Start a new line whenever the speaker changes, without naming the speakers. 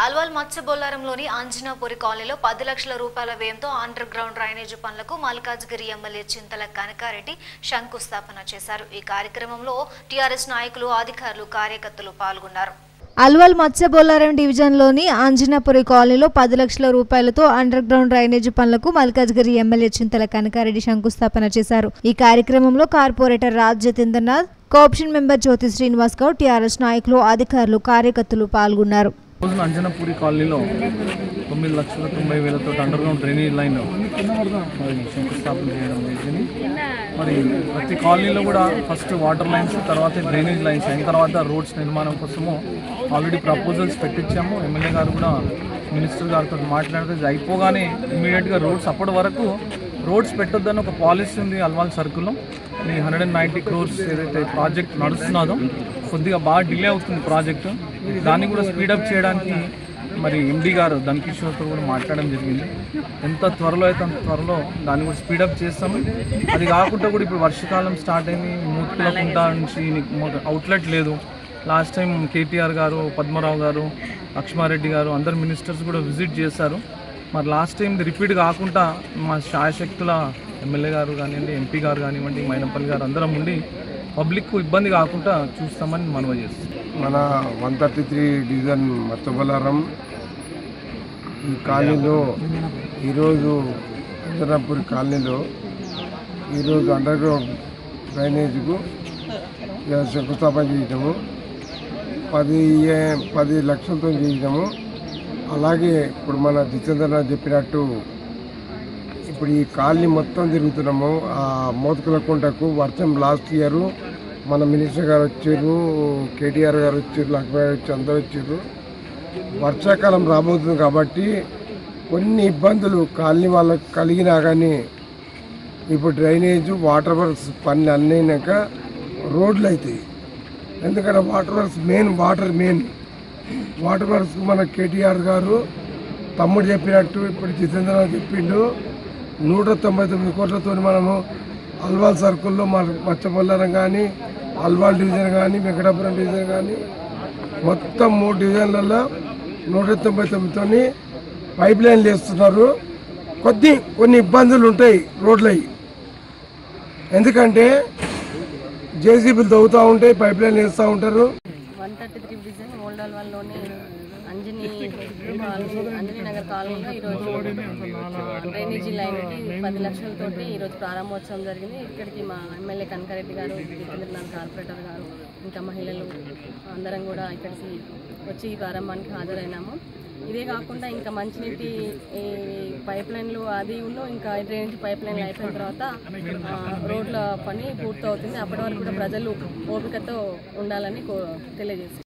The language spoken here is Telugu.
అల్వాల్ మత్స్యబొల్లారంలోని ఆంజనాపురి కాలనీలో పది లక్షల రూపాయల వ్యయంతో అండర్ గ్రౌండ్ డ్రైనేజీ పనులకు మల్కాజ్గిరి ఎమ్మెల్యే చింతల కనకారెడ్డి శంకుస్థాపన చేశారు ఈ కార్యక్రమంలో టీఆర్ఎస్ నాయకులు అధికారులు కార్యకర్తలు పాల్గొన్నారు
అల్వాల్ మత్స్యబొల్లారం డివిజన్లోని ఆంజనాపురి కాలనీలో పది లక్షల రూపాయలతో అండర్ గ్రౌండ్ డ్రైనేజీ పనులకు మల్కాజ్గిరి ఎమ్మెల్యే చింతల కనకారెడ్డి శంకుస్థాపన చేశారు ఈ కార్యక్రమంలో corporator Raj Jatendranath cooption member Jyothi Srinivas Goud TRS నాయకులు అధికారులు కార్యకర్తలు పాల్గొన్నారు
రోజున అంజనపూరి కాలనీలో తొమ్మిది లక్షల తొంభై వేలతో అండర్ గ్రౌండ్ డ్రైనేజ్ లైన్ మరి శంకుస్థాపన చేయడం జరిగింది మరి ప్రతి కాలనీలో కూడా ఫస్ట్ వాటర్ లైన్స్ తర్వాత డ్రైనేజ్ లైన్స్ అయిన తర్వాత రోడ్స్ నిర్మాణం కోసము ఆల్రెడీ ప్రపోజల్స్ పెట్టించాము ఎమ్మెల్యే గారు కూడా మినిస్టర్ గారితో మాట్లాడితే ఇది అయిపోగానే ఇమీడియట్గా రోడ్స్ అప్పటి వరకు రోడ్స్ పెట్టొద్దని ఒక పాలసీ ఉంది అల్వాల్ సర్కిల్లో ఈ హండ్రెడ్ అండ్ నైంటీ క్రోర్స్ ఏదైతే ప్రాజెక్ట్ నడుస్తున్నదో కొద్దిగా బాగా డిలే అవుతుంది ప్రాజెక్ట్ దాన్ని కూడా స్పీడప్ చేయడానికి మరి ఎండి గారు ధనకిషోర్తో కూడా మాట్లాడడం జరిగింది ఎంత త్వరలో అయితే అంత త్వరలో దాన్ని కూడా స్పీడప్ చేస్తాము అది కాకుండా కూడా ఇప్పుడు వర్షాకాలం స్టార్ట్ అయింది మూతుకులకుంట నుంచి అవుట్లెట్ లేదు లాస్ట్ టైం కేటీఆర్ గారు పద్మరావు గారు లక్ష్మారెడ్డి గారు అందరు మినిస్టర్స్ కూడా విజిట్ చేశారు మరి లాస్ట్ టైం రిపీట్ కాకుండా మా శాయశక్తుల ఎమ్మెల్యే గారు కానివ్వండి ఎంపీ గారు కానివ్వండి మైనపల్లి గారు అందరం ఉండి పబ్లిక్కు ఇబ్బంది కాకుండా చూస్తామని మనవి చేస్తాం
మన one thirty three division Mattabalaram ఈ కాలనీలో ఈరోజు చంద్రపూర్ కాలనీలో ఈరోజు అండర్ గ్రౌండ్ డ్రైనేజ్కు ఇవాళ శంకుస్థాపన చేయటము పది ఏ- పది లక్షలతో చేయటము అలాగే ఇప్పుడు మన జితేంద్రనాథ్ చెప్పినట్టు ఇప్పుడు ఈ కాలనీ మొత్తం తిరుగుతున్నాము ఆ మోతుకుల కుంటకు వర్షం లాస్ట్ ఇయర్ మన మినిస్టర్ గారు వచ్చారు కేటీఆర్ గారు వచ్చారు లక్ష్మీ వచ్చి అందరూ వచ్చారు వర్షాకాలం రాబోతుంది కాబట్టి కొన్ని ఇబ్బందులు కాలనీ వాళ్ళకు కలిగినా కానీ ఇప్పుడు డ్రైనేజ్ వాటర్ వర్క్స్ పనులు అన్నైనాక రోడ్లు అవుతాయి ఎందుకంటే water works main water main water works మన కేటీఆర్ గారు తమ్ముడు చెప్పినట్టు ఇప్పుడు జితేంద్ర చెప్పిండు నూట తొంభై తొమ్మిది కోట్లతో మనము అల్వాల్ సర్కిల్లో మన మచ్చపల్లారం కానీ అల్వాల్ డివిజన్ కానీ వెంకటాపురం డివిజన్ కానీ మొత్తం మూడు డివిజన్లలో నూట తొంభై తొమ్మిదితోని పైప్ లైన్లు వేస్తున్నారు కొద్ది కొన్ని ఇబ్బందులు ఉంటాయి రోడ్లవి ఎందుకంటే జేసీబీలు తవ్వుతూ ఉంటాయి పైప్ లైన్లు వేస్తూ ఉంటారు
వన్ థర్టీ త్రీ డివిజన్ ఓల్డల్ వన్లోని అంజనీ కాలనీ అంజనీ నగర్ కాలనీలో ఈరోజు డ్రైనేజీ లైన్కి పది లక్షలతోటి ఈరోజు ప్రారంభోత్సవం జరిగింది ఇక్కడికి మా ఎమ్మెల్యే కనకారెడ్డి గారు జితేంద్రనాథ్ కార్పొరేటర్ గారు ఇంకా మహిళలు అందరం కూడా ఇక్కడికి వచ్చి ఈ ప్రారంభానికి హాజరైనాము ఇదే కాకుండా ఇంకా మంచినీటి ఈ పైప్ లైన్లు అది ఉన్ను ఇంకా డ్రైనేజ్ పైప్ లైన్లు అయిపోయిన తర్వాత ఆ, రోడ్ల పని పూర్తవుతుంది అప్పటి వరకు కూడా ప్రజలు ఓపికతో ఉండాలని కో తెలియజేస్తారు